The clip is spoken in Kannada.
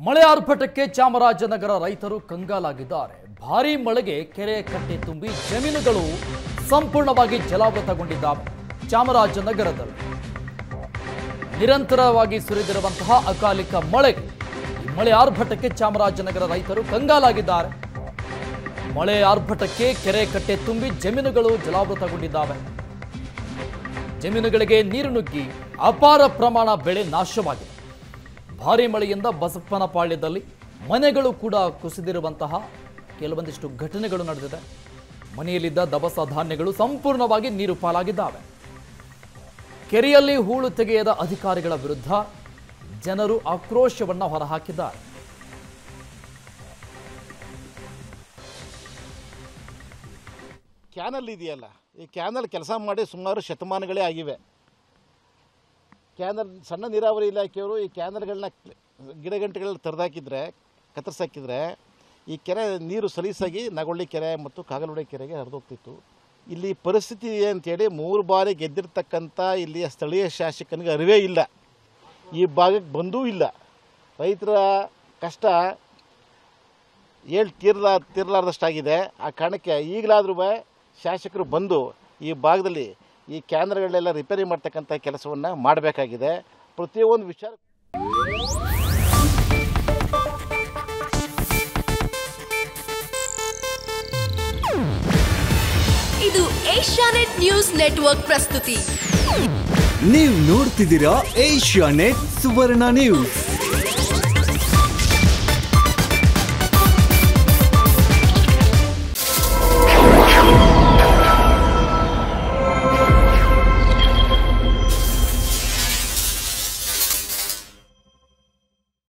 ಮಳೆ ಆರ್ಭಟಕ್ಕೆ ಚಾಮರಾಜನಗರ ರೈತರು ಕಂಗಾಲಾಗಿದ್ದಾರೆ ಭಾರೀ ಮಳೆಗೆ ಕೆರೆ ಕಟ್ಟೆ ತುಂಬಿ ಜಮೀನುಗಳು ಸಂಪೂರ್ಣವಾಗಿ ಜಲಾವೃತಗೊಂಡಿದ್ದಾವೆ ಚಾಮರಾಜನಗರದಲ್ಲಿ ನಿರಂತರವಾಗಿ ಸುರಿದಿರುವಂತಹ ಅಕಾಲಿಕ ಮಳೆಗೆ ಈ ಮಳೆ ಆರ್ಭಟಕ್ಕೆ ಚಾಮರಾಜನಗರ ರೈತರು ಕಂಗಾಲಾಗಿದ್ದಾರೆ ಮಳೆ ಆರ್ಭಟಕ್ಕೆ ಕೆರೆ ಕಟ್ಟೆ ತುಂಬಿ ಜಮೀನುಗಳು ಜಲಾವೃತಗೊಂಡಿದ್ದಾವೆ ಜಮೀನುಗಳಿಗೆ ನೀರು ನುಗ್ಗಿ ಅಪಾರ ಪ್ರಮಾಣ ಬೆಳೆ ನಾಶವಾಗಿದೆ ಭಾರಿ ಮಳೆಯಿಂದ ಬಸಪ್ಪನಪಾಳ್ಯದಲ್ಲಿ ಮನೆಗಳು ಕೂಡ ಕುಸಿದಿರುವಂತಹ ಕೆಲವೊಂದಿಷ್ಟು ಘಟನೆಗಳು ನಡೆದಿದೆ ಮನೆಯಲ್ಲಿದ್ದ ದವಸ ಧಾನ್ಯಗಳು ಸಂಪೂರ್ಣವಾಗಿ ನೀರು ಪಾಲಾಗಿದ್ದಾವೆ ಕೆರೆಯಲ್ಲಿ ಹೂಳು ತೆಗೆಯದ ಅಧಿಕಾರಿಗಳ ವಿರುದ್ಧ ಜನರು ಆಕ್ರೋಶವನ್ನು ಹೊರಹಾಕಿದ್ದಾರೆ ಕ್ಯಾನಲ್ ಇದೆಯಲ್ಲ ಈ ಕ್ಯಾನಲ್ ಕೆಲಸ ಮಾಡಿ ಸುಮಾರು ಶತಮಾನಗಳೇ ಆಗಿವೆ ಕ್ಯಾನಲ್ ಸಣ್ಣ ನೀರಾವರಿ ಇಲಾಖೆಯವರು ಈ ಕ್ಯಾನಲ್ಗಳನ್ನ ಗಿಡಗಂಟೆಗಳನ್ನ ತೆರೆದಾಕಿದ್ರೆ ಕತ್ತರಿಸಾಕಿದ್ರೆ ಈ ಕೆರೆ ನೀರು ಸಲೀಸಾಗಿ ನಗೊಳ್ಳಿ ಕೆರೆ ಮತ್ತು ಕಾಗಲುಡೆ ಕೆರೆಗೆ ಹರಿದೋಗ್ತಿತ್ತು ಇಲ್ಲಿ ಪರಿಸ್ಥಿತಿ ಅಂತೇಳಿ ಮೂರು ಬಾರಿ ಗೆದ್ದಿರ್ತಕ್ಕಂಥ ಇಲ್ಲಿಯ ಸ್ಥಳೀಯ ಶಾಸಕನಿಗೆ ಅರಿವೇ ಇಲ್ಲ ಈ ಭಾಗಕ್ಕೆ ಬಂದೂ ಇಲ್ಲ ರೈತರ ಕಷ್ಟ ಏಳು ತೀರ್ಲಾ ತೀರ್ಲಾರ್ದಷ್ಟಾಗಿದೆ ಆ ಕಾರಣಕ್ಕೆ ಈಗಲಾದ್ರೂ ಶಾಸಕರು ಬಂದು ಈ ಭಾಗದಲ್ಲಿ ಈ ಕ್ಯಾನರ್ಗಳೆಲ್ಲ ರಿಪೇರಿ ಮಾಡ್ತಕ್ಕಂಥ ಕೆಲಸವನ್ನು ಮಾಡಬೇಕಾಗಿದೆ ಪ್ರತಿಯೊಂದು ವಿಚಾರ ಇದು ಏಷ್ಯಾನೆಟ್ ನ್ಯೂಸ್ ನೆಟ್ವರ್ಕ್ ಪ್ರಸ್ತುತಿ ನೀವು ನೋಡ್ತಿದ್ದೀರಾ ಏಷ್ಯಾ ನೆಟ್ ಸುವರ್ಣ ನ್ಯೂಸ್